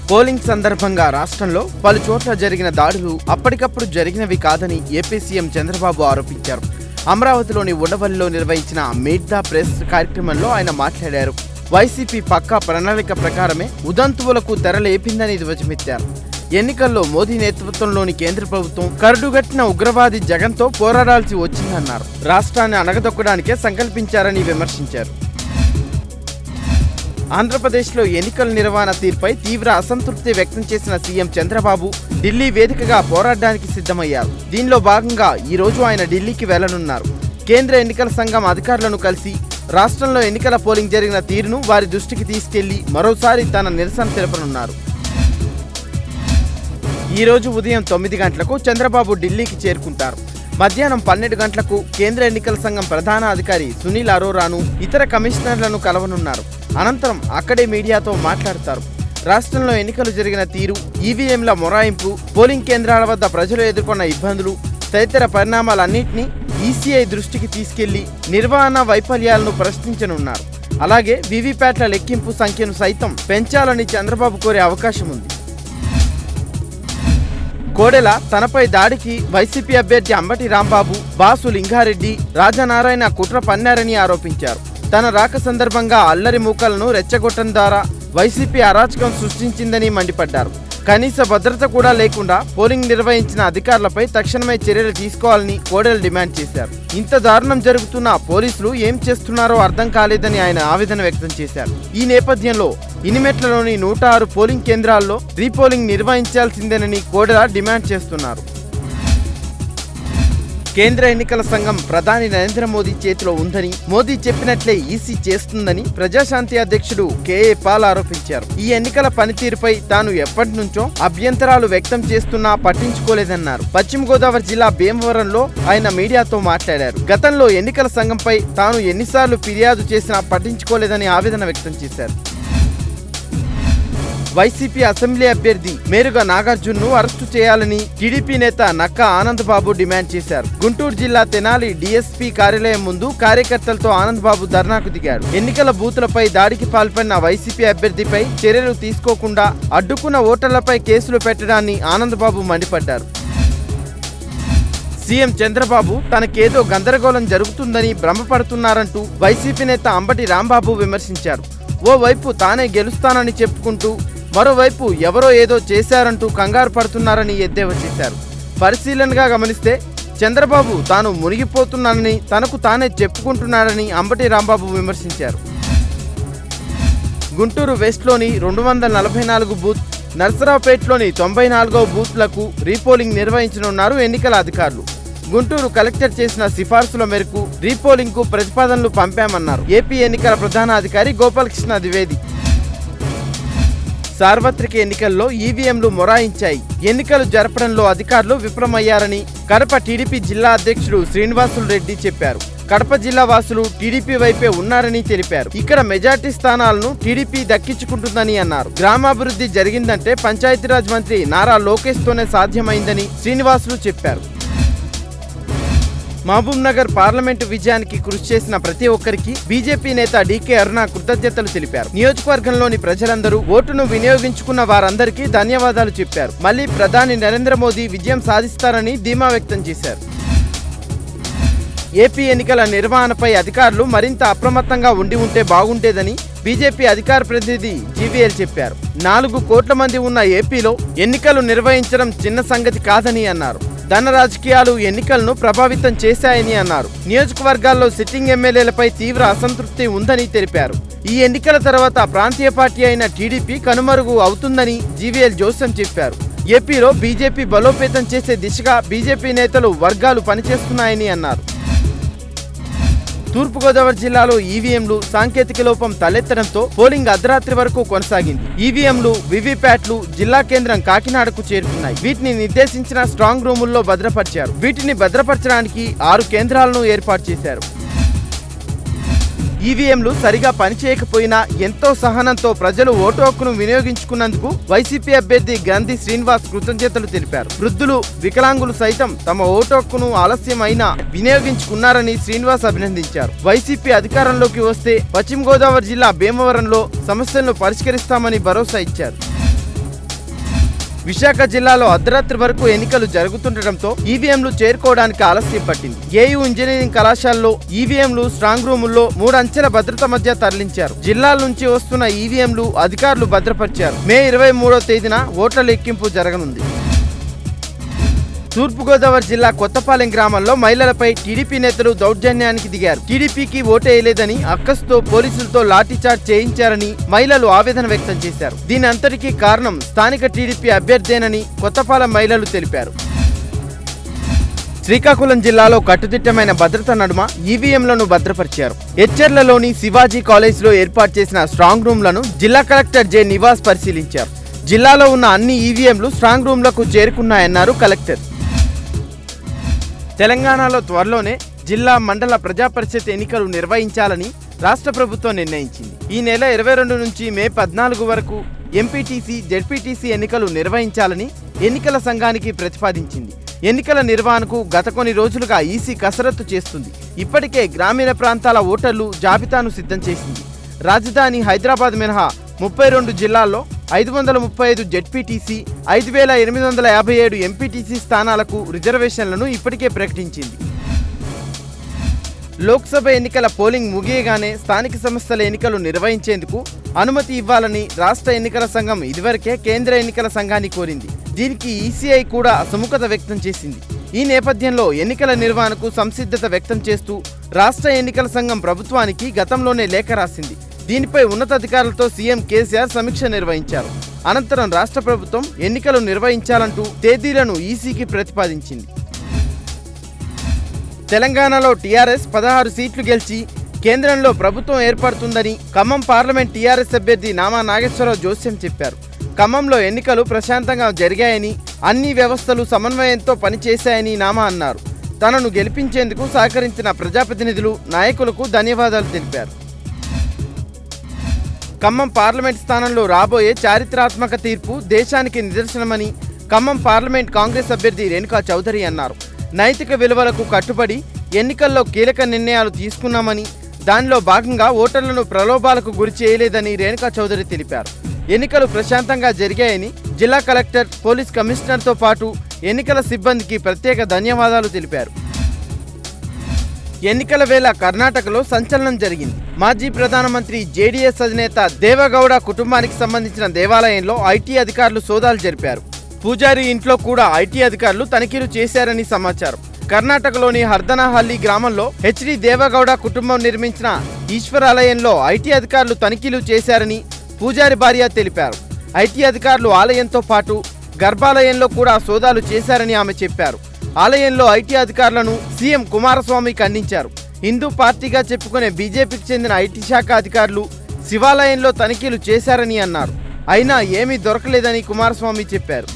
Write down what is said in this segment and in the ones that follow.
polling సందర్భంగా రాష్ట్రంలో పలు చోట్ల జరిగిన దాడులు అప్పటికప్పుడు జరిగినవి కాదని ఏపీ సీఎం చంద్రబాబు ఆరోపించారు అమరావతిలోని ఉండవల్లిలో నిర్వహించిన మీట్ ద ప్రెస్ కార్యక్రమంలో ఆయన మాట్లాడారు వైసీపీ పక్కా ప్రణాళిక ప్రకారమే ఉదంతువులకు తెరలేపిందని ధ్వజమెత్తారు ఎన్నికల్లో మోదీ నేతృత్వంలోని కేంద్ర ప్రభుత్వం కరడుగట్టిన ఉగ్రవాది జగన్తో పోరాడాల్సి వచ్చిందన్నారు రాష్ట్రాన్ని అణగదొక్కడానికే సంకల్పించారని విమర్శించారు ఆంధ్రప్రదేశ్లో ఎన్నికల నిర్వహణ తీరుపై తీవ్ర అసంతృప్తి వ్యక్తం చేసిన సీఎం చంద్రబాబు ఢిల్లీ వేదికగా పోరాడడానికి సిద్ధమయ్యారు దీనిలో భాగంగా ఈ రోజు ఆయన ఢిల్లీకి వెళ్లనున్నారు కేంద్ర ఎన్నికల సంఘం అధికారులను కలిసి రాష్ట్రంలో ఎన్నికల పోలింగ్ జరిగిన తీరును వారి దృష్టికి తీసుకెళ్లి మరోసారి తన నిరసన తెలపనున్నారు ఈ రోజు ఉదయం తొమ్మిది గంటలకు చంద్రబాబు ఢిల్లీకి చేరుకుంటారు మధ్యాహ్నం పన్నెండు గంటలకు కేంద్ర ఎన్నికల సంఘం ప్రధాన అధికారి సునీల్ అరోరాను ఇతర కమిషనర్లను కలవనున్నారు అనంతరం అక్కడే మీడియాతో మాట్లాడతారు రాష్ట్రంలో ఎన్నికలు జరిగిన తీరు ఈవీఎంల మొరాయింపు పోలింగ్ కేంద్రాల వద్ద ప్రజలు ఎదుర్కొన్న ఇబ్బందులు తదితర పరిణామాలన్నింటినీ ఈసీఐ దృష్టికి తీసుకెళ్లి నిర్వహణ వైఫల్యాలను ప్రశ్నించనున్నారు అలాగే వీవీప్యాట్ల లెక్కింపు సంఖ్యను సైతం పెంచాలని చంద్రబాబు కోరే అవకాశం ఉంది కోడెల తనపై దాడికి వైసీపీ అభ్యర్థి అంబటి రాంబాబు బాసు లింగారెడ్డి రాజనారాయణ కుట్ర పన్నారని ఆరోపించారు తన రాక సందర్భంగా అల్లరి మూకలను రెచ్చగొట్టడం ద్వారా వైసీపీ అరాచకం సృష్టించిందని మండిపడ్డారు కనీస భద్రత కూడా లేకుండా పోలింగ్ నిర్వహించిన అధికారులపై తక్షణమే చర్యలు తీసుకోవాలని కోడెలు డిమాండ్ చేశారు ఇంత దారుణం జరుగుతున్న పోలీసులు ఏం చేస్తున్నారో అర్థం కాలేదని ఆయన ఆవేదన వ్యక్తం చేశారు ఈ నేపథ్యంలో ఇనిమెట్లలోని నూట ఆరు పోలింగ్ కేంద్రాల్లో రీపోలింగ్ నిర్వహించాల్సిందేనని కోడెల డిమాండ్ చేస్తున్నారు కేంద్ర ఎన్నికల సంఘం ప్రధాని నరేంద్ర మోదీ చేతిలో ఉందని మోదీ చెప్పినట్లే ఈసీ చేస్తుందని ప్రజాశాంతి అధ్యక్షుడు కేఏ పాల్ ఆరోపించారు ఈ ఎన్నికల పనితీరుపై తాను ఎప్పటి నుంచో అభ్యంతరాలు వ్యక్తం చేస్తున్నా పట్టించుకోలేదన్నారు పశ్చిమ గోదావరి జిల్లా భీమవరంలో ఆయన మీడియాతో మాట్లాడారు గతంలో ఎన్నికల సంఘంపై తాను ఎన్నిసార్లు ఫిర్యాదు చేసినా పట్టించుకోలేదని ఆవేదన వ్యక్తం చేశారు వైసీపీ అసెంబ్లీ అభ్యర్థి మేరుగా నాగార్జున్ను అరెస్టు చేయాలని టీడీపీ నేత నక్కా ఆనంద్ బాబు డిమాండ్ చేశారు గుంటూరు జిల్లా తెనాలి డీఎస్పీ కార్యాలయం ముందు కార్యకర్తలతో ఆనంద్ బాబు ధర్నాకు దిగాడు ఎన్నికల బూతులపై దాడికి పాల్పడిన వైసీపీ అభ్యర్థిపై చర్యలు తీసుకోకుండా అడ్డుకున్న ఓటర్లపై కేసులు పెట్టడాన్ని ఆనంద్ బాబు మండిపడ్డారు సీఎం చంద్రబాబు తనకేదో గందరగోళం జరుగుతుందని భ్రమపడుతున్నారంటూ వైసీపీ నేత అంబటి రాంబాబు విమర్శించారు ఓవైపు తానే గెలుస్తానని చెప్పుకుంటూ మరోవైపు ఎవరో ఏదో చేశారంటూ కంగారు పడుతున్నారని ఎద్దేవా చేశారు పరిశీలనగా గమనిస్తే చంద్రబాబు తాను మునిగిపోతున్నానని తనకు తానే చెప్పుకుంటున్నాడని అంబటి రాంబాబు విమర్శించారు గుంటూరు వెస్ట్లోని రెండు వందల నలభై నాలుగు బూత్ నర్సరావుపేటలోని తొంభై నాలుగో బూత్లకు రీపోలింగ్ నిర్వహించనున్నారు ఎన్నికల అధికారులు గుంటూరు కలెక్టర్ చేసిన సిఫార్సుల మేరకు రీపోలింగ్ కు ప్రతిపాదనలు పంపామన్నారు ఏపీ ఎన్నికల ప్రధాన అధికారి గోపాలకృష్ణ ద్వివేది సార్వత్రిక ఎన్నికల్లో ఈవీఎంలు మొరాయించాయి ఎన్నికలు జరపడంలో అధికారులు విఫలమయ్యారని కడప టీడీపీ జిల్లా అధ్యక్షుడు శ్రీనివాసులు రెడ్డి చెప్పారు కడప జిల్లా వాసులు టీడీపీ వైపే ఉన్నారని తెలిపారు ఇక్కడ మెజార్టీ స్థానాలను టీడీపీ దక్కించుకుంటుందని అన్నారు గ్రామాభివృద్ధి జరిగిందంటే పంచాయతీరాజ్ మంత్రి నారా లోకేష్ తోనే సాధ్యమైందని శ్రీనివాసులు చెప్పారు మహబూబ్ నగర్ పార్లమెంటు విజయానికి కృషి చేసిన ప్రతి ఒక్కరికి బీజేపీ నేత డీకే అరుణ కృతజ్ఞతలు తెలిపారు నియోజకవర్గంలోని ప్రజలందరూ ఓటును వినియోగించుకున్న వారందరికీ ధన్యవాదాలు చెప్పారు మళ్ళీ ప్రధాని నరేంద్ర మోదీ విజయం సాధిస్తారని ధీమా వ్యక్తం చేశారు ఏపీ ఎన్నికల నిర్వహణపై అధికారులు మరింత అప్రమత్తంగా ఉండి ఉంటే బాగుండేదని బీజేపీ అధికార ప్రతినిధి జీవీఎల్ చెప్పారు నాలుగు కోట్ల మంది ఉన్న ఏపీలో ఎన్నికలు నిర్వహించడం చిన్న సంగతి కాదని అన్నారు ధన రాజకీయాలు ఎన్నికలను ప్రభావితం చేశాయని అన్నారు నియోజకవర్గాల్లో సిట్టింగ్ ఎమ్మెల్యేలపై తీవ్ర అసంతృప్తి ఉందని తెలిపారు ఈ ఎన్నికల తర్వాత ప్రాంతీయ పార్టీ అయిన టీడీపీ కనుమరుగు అవుతుందని జీవీఎల్ జోసెం చెప్పారు ఏపీలో బీజేపీ బలోపేతం చేసే దిశగా బీజేపీ నేతలు వర్గాలు పనిచేస్తున్నాయని అన్నారు తూర్పుగోదావరి జిల్లాలో ఈవీఎంలు సాంకేతిక లోపం తలెత్తడంతో పోలింగ్ అర్ధరాత్రి వరకు కొనసాగింది ఈవీఎంలు వివిప్యాట్లు జిల్లా కేంద్రం కాకినాడకు చేరుకున్నాయి వీటిని నిర్దేశించిన స్ట్రాంగ్ రూముల్లో భద్రపరిచారు వీటిని భద్రపరచడానికి ఆరు కేంద్రాలను ఏర్పాటు చేశారు ఈవీఎంలు సరిగా పనిచేయకపోయినా ఎంతో సహనంతో ప్రజలు ఓటు హక్కును వినియోగించుకున్నందుకు వైసీపీ అభ్యర్థి గ్రంథి శ్రీనివాస్ కృతజ్ఞతలు తెలిపారు వృద్ధులు వికలాంగులు సైతం తమ ఓటు హక్కును ఆలస్యం అయినా వినియోగించుకున్నారని శ్రీనివాస్ అభినందించారు వైసీపీ అధికారంలోకి వస్తే పశ్చిమ గోదావరి జిల్లా భీమవరంలో సమస్యలను పరిష్కరిస్తామని భరోసా ఇచ్చారు విశాఖ జిల్లాలో అర్ధరాత్రి వరకు ఎన్నికలు జరుగుతుండటంతో ఈవీఎంలు చేరుకోవడానికి ఆలస్యం పట్టింది ఏయూ ఇంజనీరింగ్ కళాశాలలో ఈవీఎంలు స్ట్రాంగ్ రూముల్లో మూడు అంచెల భద్రత మధ్య తరలించారు జిల్లాల నుంచి వస్తున్న ఈవీఎంలు అధికారులు భద్రపరిచారు మే ఇరవై మూడో తేదీన ఓట్ల లెక్కింపు జరగనుంది తూర్పుగోదావరి జిల్లా కొత్తపాలెం గ్రామంలో మహిళలపై టీడీపీ నేతలు దౌర్జన్యానికి దిగారు టీడీపీకి ఓటేయలేదని అక్కసుతో పోలీసులతో లాఠీచార్జ్ చేయించారని మహిళలు ఆవేదన వ్యక్తం చేశారు దీని అంతటికీ కారణం స్థానిక టీడీపీ అభ్యర్థేనని కొత్తపాలెం మహిళలు తెలిపారు శ్రీకాకుళం జిల్లాలో కట్టుదిట్టమైన భద్రత నడుమ ఈవీఎంలను భద్రపరిచారు ఎచ్చెర్లలోని శివాజీ కాలేజ్లో ఏర్పాటు చేసిన స్ట్రాంగ్ రూమ్లను జిల్లా కలెక్టర్ జె నివాస్ పరిశీలించారు జిల్లాలో ఉన్న అన్ని ఈవీఎంలు స్ట్రాంగ్ రూమ్లకు చేరుకున్నాయన్నారు కలెక్టర్ తెలంగాణలో త్వరలోనే జిల్లా మండల ప్రజా పరిషత్ ఎన్నికలు నిర్వహించాలని రాష్ట్ర ప్రభుత్వం నిర్ణయించింది ఈ నెల ఇరవై రెండు నుంచి మే పద్నాలుగు వరకు ఎంపీటీసీ జెడ్పీటీసీ ఎన్నికలు నిర్వహించాలని ఎన్నికల సంఘానికి ప్రతిపాదించింది ఎన్నికల నిర్వహణకు గత కొన్ని రోజులుగా ఈసీ కసరత్తు చేస్తుంది ఇప్పటికే గ్రామీణ ప్రాంతాల ఓటర్లు జాబితాను సిద్ధం చేసింది రాజధాని హైదరాబాద్ మినహా ముప్పై రెండు జిల్లాల్లో ఐదు వందల ముప్పై ఐదు జెడ్పీటీసీ ఐదు వేల ఎనిమిది వందల యాభై ఏడు ఎంపీటీసీ స్థానాలకు రిజర్వేషన్లను ఇప్పటికే ప్రకటించింది లోక్సభ ఎన్నికల పోలింగ్ ముగియగానే స్థానిక సంస్థల ఎన్నికలు నిర్వహించేందుకు అనుమతి ఇవ్వాలని రాష్ట్ర ఎన్నికల సంఘం ఇదివరకే కేంద్ర ఎన్నికల సంఘాన్ని కోరింది దీనికి ఈసీఐ కూడా సుముఖత వ్యక్తం చేసింది ఈ నేపథ్యంలో ఎన్నికల నిర్వహణకు సంసిద్ధత వ్యక్తం చేస్తూ రాష్ట్ర ఎన్నికల సంఘం ప్రభుత్వానికి గతంలోనే లేఖ రాసింది దీనిపై ఉన్నతాధికారులతో సీఎం కేసీఆర్ సమీక్ష నిర్వహించారు అనంతరం రాష్ట్ర ప్రభుత్వం ఎన్నికలు నిర్వహించాలంటూ తేదీలను ఈసీకి ప్రతిపాదించింది తెలంగాణలో టీఆర్ఎస్ పదహారు సీట్లు గెలిచి కేంద్రంలో ప్రభుత్వం ఏర్పడుతుందని ఖమ్మం పార్లమెంట్ టీఆర్ఎస్ అభ్యర్థి నామా నాగేశ్వరరావు జోస్యం చెప్పారు ఖమ్మంలో ఎన్నికలు ప్రశాంతంగా జరిగాయని అన్ని వ్యవస్థలు సమన్వయంతో పనిచేశాయని నామా అన్నారు తనను గెలిపించేందుకు సహకరించిన ప్రజాప్రతినిధులు నాయకులకు ధన్యవాదాలు తెలిపారు ఖమ్మం పార్లమెంట్ స్థానంలో రాబోయే చారిత్రాత్మక తీర్పు దేశానికి నిదర్శనమని ఖమ్మం పార్లమెంట్ కాంగ్రెస్ అభ్యర్థి రేణుకా చౌదరి అన్నారు నైతిక విలువలకు కట్టుబడి ఎన్నికల్లో కీలక నిర్ణయాలు తీసుకున్నామని దానిలో భాగంగా ఓటర్లను ప్రలోభాలకు గురి చేయలేదని రేణుకా చౌదరి తెలిపారు ఎన్నికలు ప్రశాంతంగా జరిగాయని జిల్లా కలెక్టర్ పోలీస్ కమిషనర్తో పాటు ఎన్నికల సిబ్బందికి ప్రత్యేక ధన్యవాదాలు తెలిపారు ఎన్నికల వేళ కర్ణాటకలో సంచలనం జరిగింది మాజీ ప్రధానమంత్రి జేడీఎస్ అధినేత దేవగౌడ కుటుంబానికి సంబంధించిన దేవాలయంలో ఐటీ అధికారులు సోదాలు జరిపారు పూజారి ఇంట్లో కూడా ఐటీ అధికారులు తనిఖీలు చేశారని సమాచారం కర్ణాటకలోని హర్దనహల్లి గ్రామంలో హెచ్డి దేవగౌడ కుటుంబం నిర్మించిన ఈశ్వరాలయంలో ఐటీ అధికారులు తనిఖీలు చేశారని పూజారి భార్య తెలిపారు ఐటీ అధికారులు ఆలయంతో పాటు గర్భాలయంలో కూడా సోదాలు చేశారని ఆమె చెప్పారు ఆలయంలో ఐటీ అధికారులను సీఎం కుమారస్వామి ఖండించారు హిందూ పార్టీగా చెప్పుకునే బీజేపీకి చెందిన ఐటీ శాఖ అధికారులు శివాలయంలో తనిఖీలు చేశారని అన్నారు అయినా ఏమీ దొరకలేదని కుమారస్వామి చెప్పారు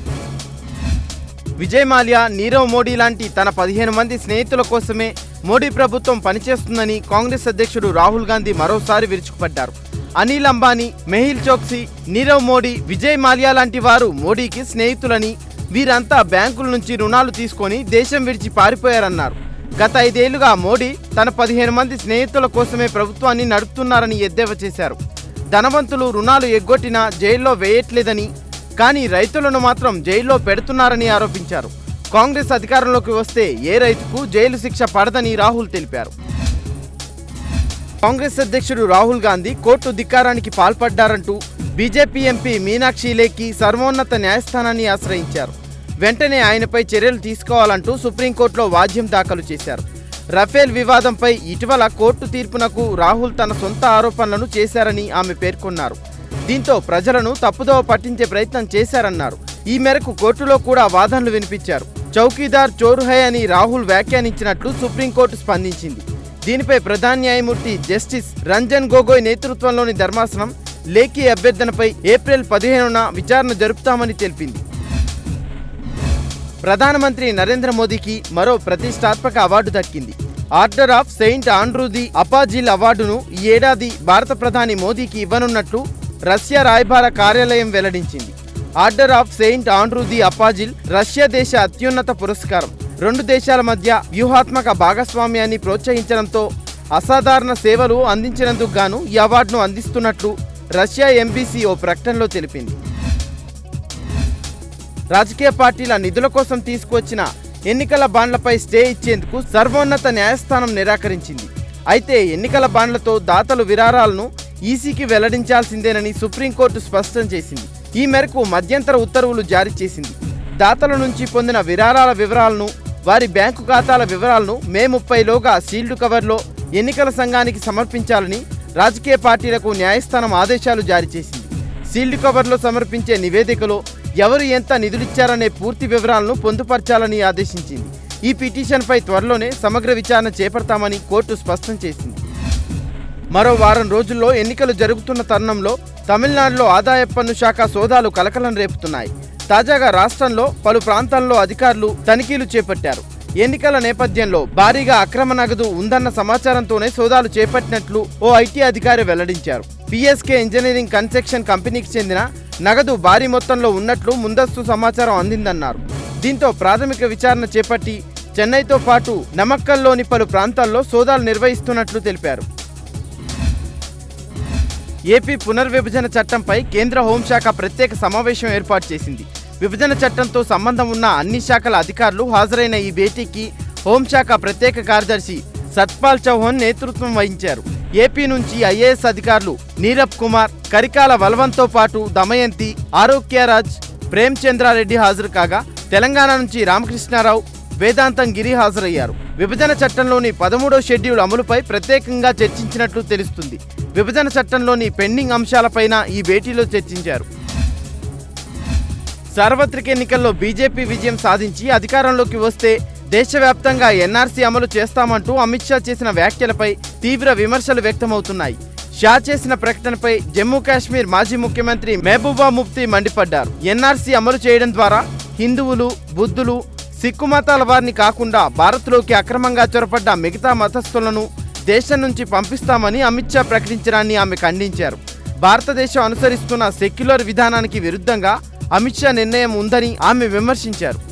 విజయ్ మాల్యా నీరవ్ మోడీ లాంటి తన పదిహేను మంది స్నేహితుల కోసమే మోడీ ప్రభుత్వం పనిచేస్తుందని కాంగ్రెస్ అధ్యక్షుడు రాహుల్ గాంధీ మరోసారి విరుచుకుపడ్డారు అనిల్ అంబానీ మెహిల్ చోక్సీ నీరవ్ మోడీ విజయ్ మాల్యా లాంటి వారు మోడీకి స్నేహితులని వీరంతా బ్యాంకుల నుంచి రుణాలు తీసుకొని దేశం విడిచి పారిపోయారన్నారు గత ఐదేళ్లుగా మోడీ తన పదిహేను మంది స్నేహితుల కోసమే ప్రభుత్వాన్ని నడుపుతున్నారని ఎద్దేవా చేశారు ధనవంతులు రుణాలు ఎగ్గొట్టినా జైల్లో వేయట్లేదని కానీ రైతులను మాత్రం జైల్లో పెడుతున్నారని ఆరోపించారు కాంగ్రెస్ అధికారంలోకి వస్తే ఏ రైతుకు జైలు శిక్ష పడదని రాహుల్ తెలిపారు కాంగ్రెస్ అధ్యక్షుడు రాహుల్ గాంధీ కోర్టు ధిక్కారానికి పాల్పడ్డారంటూ బీజేపీ ఎంపీ మీనాక్షి లేఖి సర్వోన్నత న్యాయస్థానాన్ని ఆశ్రయించారు వెంటనే ఆయనపై చర్యలు తీసుకోవాలంటూ సుప్రీంకోర్టులో వాద్యం దాఖలు చేశారు రఫేల్ వివాదంపై ఇటీవల కోర్టు తీర్పునకు రాహుల్ తన సొంత ఆరోపణలను చేశారని ఆమె పేర్కొన్నారు దీంతో ప్రజలను తప్పుదోవ పట్టించే ప్రయత్నం చేశారన్నారు ఈ మేరకు కోర్టులో కూడా వాదనలు వినిపించారు చౌకీదార్ చోరు హై అని రాహుల్ వ్యాఖ్యానించినట్లు సుప్రీంకోర్టు స్పందించింది దీనిపై ప్రధాన న్యాయమూర్తి జస్టిస్ రంజన్ గొగోయ్ నేతృత్వంలోని ధర్మాసనం లేఖీ అభ్యర్థనపై ఏప్రిల్ పదిహేనున విచారణ జరుపుతామని తెలిపింది ప్రధానమంత్రి నరేంద్ర మోదీకి మరో ప్రతిష్టాత్మక అవార్డు దక్కింది ఆర్డర్ ఆఫ్ సెయింట్ ఆండ్రూది అపాజిల్ అవార్డును ఈ ఏడాది భారత ప్రధాని మోదీకి ఇవ్వనున్నట్లు రష్యా రాయబార కార్యాలయం వెల్లడించింది ఆర్డర్ ఆఫ్ సెయింట్ ఆండ్రూది అపాజిల్ రష్యా దేశ అత్యున్నత పురస్కారం రెండు దేశాల మధ్య వ్యూహాత్మక భాగస్వామ్యాన్ని ప్రోత్సహించడంతో అసాధారణ సేవలు అందించినందుకు గాను ఈ అవార్డును అందిస్తున్నట్లు రష్యా ఎంబీసీ ఓ ప్రకటనలో తెలిపింది రాజకీయ పార్టీల నిధుల కోసం తీసుకువచ్చిన ఎన్నికల బాండ్లపై స్టే ఇచ్చేందుకు సర్వోన్నత న్యాయస్థానం నిరాకరించింది అయితే ఎన్నికల బాండ్లతో దాతలు విరాళాలను ఈసీకి వెల్లడించాల్సిందేనని సుప్రీంకోర్టు స్పష్టం చేసింది ఈ మేరకు మధ్యంతర ఉత్తర్వులు జారీ చేసింది దాతల నుంచి పొందిన విరాళాల వివరాలను వారి బ్యాంకు ఖాతాల వివరాలను మే ముప్పైలోగా సీల్డ్ కవర్లో ఎన్నికల సంఘానికి సమర్పించాలని రాజకీయ పార్టీలకు న్యాయస్థానం ఆదేశాలు జారీ చేసింది సీల్డ్ కవర్లో సమర్పించే నివేదికలో ఎవరు ఎంత నిధులిచ్చారనే పూర్తి వివరాలను పొందుపరచాలని ఆదేశించింది ఈ పిటిషన్పై త్వరలోనే సమగ్ర విచారణ చేపడతామని కోర్టు స్పష్టం చేసింది మరో వారం రోజుల్లో ఎన్నికలు జరుగుతున్న తరుణంలో తమిళనాడులో ఆదాయ పన్ను శాఖ సోదాలు కలకలం రేపుతున్నాయి తాజాగా రాష్ట్రంలో పలు ప్రాంతాల్లో అధికారులు తనిఖీలు చేపట్టారు ఎన్నికల నేపథ్యంలో భారీగా అక్రమ నగదు ఉందన్న సమాచారంతోనే సోదాలు చేపట్టినట్లు ఓ ఐటీ అధికారి వెల్లడించారు పిఎస్కే ఇంజనీరింగ్ కన్స్ట్రక్షన్ కంపెనీకి చెందిన నగదు భారీ మొత్తంలో ఉన్నట్లు ముందస్తు సమాచారం అందిందన్నారు దీంతో ప్రాథమిక విచారణ చేపట్టి చెన్నైతో పాటు నమక్కల్లోని పలు ప్రాంతాల్లో సోదాలు నిర్వహిస్తున్నట్లు తెలిపారు ఏపీ పునర్విభజన చట్టంపై కేంద్ర హోంశాఖ ప్రత్యేక సమావేశం ఏర్పాటు చేసింది విభజన చట్టంతో సంబంధం ఉన్న అన్ని శాఖల అధికారులు హాజరైన ఈ భేటీకి హోంశాఖ ప్రత్యేక కార్యదర్శి సత్పాల్ చౌహాన్ నేతృత్వం వహించారు ఏపీ నుంచి ఐఏఎస్ అధికారులు నీరబ్ కుమార్ కరికాల వల్వంత్తో పాటు దమయంతి ఆరోగ్యరాజ్ ప్రేమ్చంద్రారెడ్డి హాజరు కాగా తెలంగాణ నుంచి రామకృష్ణారావు వేదాంతం గిరి హాజరయ్యారు విభజన చట్టంలోని పదమూడో షెడ్యూల్ అమలుపై ప్రత్యేకంగా చర్చించినట్లు తెలుస్తుంది విభజన చట్టంలోని పెండింగ్ అంశాలపైన ఈ భేటీలో చర్చించారు సార్వత్రిక ఎన్నికల్లో బీజేపీ విజయం సాధించి అధికారంలోకి వస్తే దేశవ్యాప్తంగా ఎన్ఆర్సీ అమలు చేస్తామంటూ అమిత్ షా చేసిన వ్యాఖ్యలపై తీవ్ర విమర్శలు వ్యక్తమవుతున్నాయి షా చేసిన ప్రకటనపై జమ్మూ కాశ్మీర్ మాజీ ముఖ్యమంత్రి మహబూబా ముఫ్తీ మండిపడ్డారు ఎన్ఆర్సీ అమలు చేయడం ద్వారా హిందువులు బుద్ధులు సిక్కు మతాల వారిని కాకుండా భారత్లోకి అక్రమంగా చొరపడ్డ మిగతా మతస్థులను దేశం నుంచి పంపిస్తామని అమిత్ షా ప్రకటించడాన్ని ఆమె ఖండించారు భారతదేశం అనుసరిస్తున్న సెక్యులర్ విధానానికి విరుద్ధంగా అమిత్ షా నిర్ణయం ఉందని ఆమె విమర్శించారు